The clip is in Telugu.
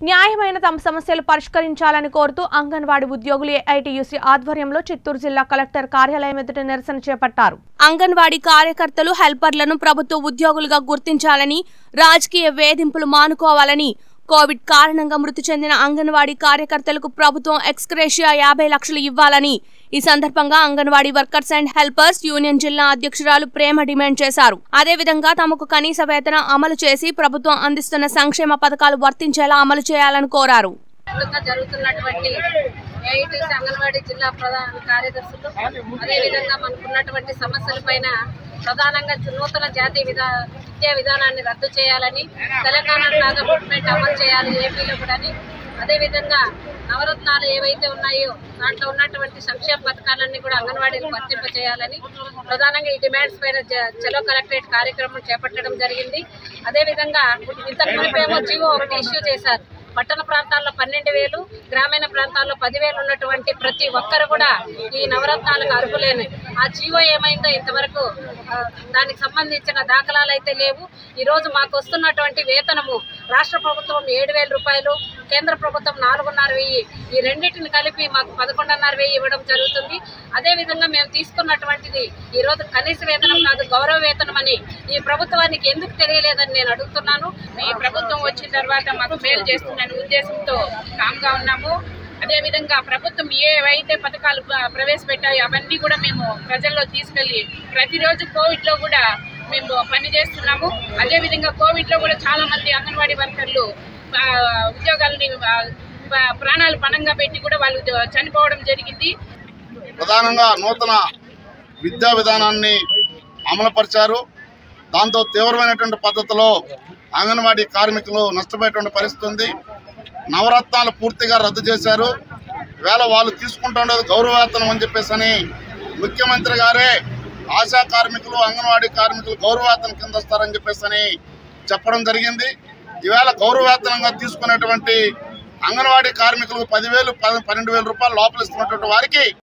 న్యాయమైన తమ సమస్యలు పరిష్కరించాలని కోరుతూ అంగన్వాడీ ఉద్యోగులు ఏఐటీయూసీ ఆధ్వర్యంలో చిత్తూరు జిల్లా కలెక్టర్ కార్యాలయం ఎదుట నిరసన చేపట్టారు అంగన్వాడీ కార్యకర్తలు హెల్పర్లను ప్రభుత్వ ఉద్యోగులుగా గుర్తించాలని రాజకీయ వేధింపులు మానుకోవాలని కోవిడ్ కారణంగా మృతి చెందిన అంగన్వాడీ కార్యకర్తలకు ప్రభుత్వం ఎక్స్క్రేషియా యాభై లక్షలు ఇవ్వాలని ఈ సందర్భంగా Anganwadi workers and helpers union జిల్లా అధ్యక్షురాలు ప్రేమ డిమాండ్ చేశారు అదేవిధంగా తమకు కనీస వేతన అమలు చేసి ప్రభుత్వం అందిస్తున్న సంక్షేమ పథకాలు వర్తించేలా అమలు చేయాలని కోరారు వ్యాప్తంగా జరుగుతున్నటువంటి ఏఐటీసీ అంగన్వాడీ జిల్లా ప్రధాన కార్యదర్శులు అదేవిధంగా మనకున్నటువంటి సమస్యల పైన ప్రధానంగా నూతన జాతీయ విధా విద్యా విధానాన్ని రద్దు చేయాలని తెలంగాణ లాగా మూవ్మెంట్ అమలు చేయాలి ఏపీలో కూడా అదేవిధంగా నవరత్నాలు ఏవైతే ఉన్నాయో దాంట్లో ఉన్నటువంటి సంక్షేమ పథకాలన్నీ కూడా అంగన్వాడీలకు వర్తింప చేయాలని ప్రధానంగా ఈ డిమాండ్స్ పైన జ- చలో కలెక్టరేట్ కార్యక్రమం చేపట్టడం జరిగింది అదేవిధంగా ఇంతకు మునిపేమో జీవో ఒకటి ఇష్యూ చేశారు పట్టణ ప్రాంతాల్లో పన్నెండు వేలు గ్రామీణ ప్రాంతాల్లో పదివేలు ఉన్నటువంటి ప్రతి ఒక్కరు కూడా ఈ నవరత్నాలకు అర్హులేని ఆ జీవో ఏమైందో ఇంతవరకు ఆ, దానికి సంబంధించిన దాఖలాలు అయితే లేవు ఈ రోజు మాకు వస్తున్నటువంటి వేతనము రాష్ట్ర ప్రభుత్వం ఏడు వేల రూపాయలు కేంద్ర ప్రభుత్వం నాలుగున్నర వెయ్యి ఈ రెండింటిని కలిపి మాకు పదకొండున్నర వెయ్యి ఇవ్వడం జరుగుతుంది అదే విధంగా మేము తీసుకున్నటువంటిది ఈ రోజు కనీస వేతనం కాదు గౌరవ వేతనం అని ఈ ప్రభుత్వానికి ఎందుకు తెలియలేదని నేను అడుగుతున్నాను మీ ప్రభుత్వం వచ్చిన తర్వాత మాకు మేలు చేస్తుందనే ఉద్దేశంతో కామ్గా ఉన్నాము అదేవిధంగా ప్రభుత్వం ఏవైతే పథకాలు ప్ర- ప్రవేశపెట్టాయో అవన్నీ కూడా మేము ప్రజల్లో తీసుకెళ్లి ప్రతిరోజు కోవిడ్ లో కూడా మేము పని చేస్తున్నాము అదేవిధంగా కోవిడ్ లో కూడా చాలా మంది అంగన్వాడీ వర్కర్లు ఆ, ఉద్యోగాలని ఆ, ప- ప్రాణాలు పణంగా పెట్టి కూడా వాళ్ళు చనిపోవడం జరిగింది ప్రధానంగా నూతన విద్యా విధానాన్ని అమలుపరిచారు దాంతో తీవ్రమైనటువంటి పద్ధతిలో అంగన్వాడీ కార్మికులు నష్టపోయేటువంటి పరిస్థితి ఉంది నవరత్నాలు పూర్తిగా రద్దు చేశారు వేళ వాళ్ళు తీసుకుంటుండేది గౌరవవేతనం అని చెప్పేసి అని ముఖ్యమంత్రి గారే ఆశా కార్మికులు అంగన్వాడీ కార్మికులు గౌరవవేతనం కింద వస్తారని చెప్పేసి అని చెప్పడం జరిగింది ఈవేళ గౌరవవేతనంగా తీసుకునేటువంటి అంగన్వాడీ కార్మికులకు పదివేలు పన్నెండు వేల రూపాయలు లోపల ఇస్తున్నటువంటి వారికి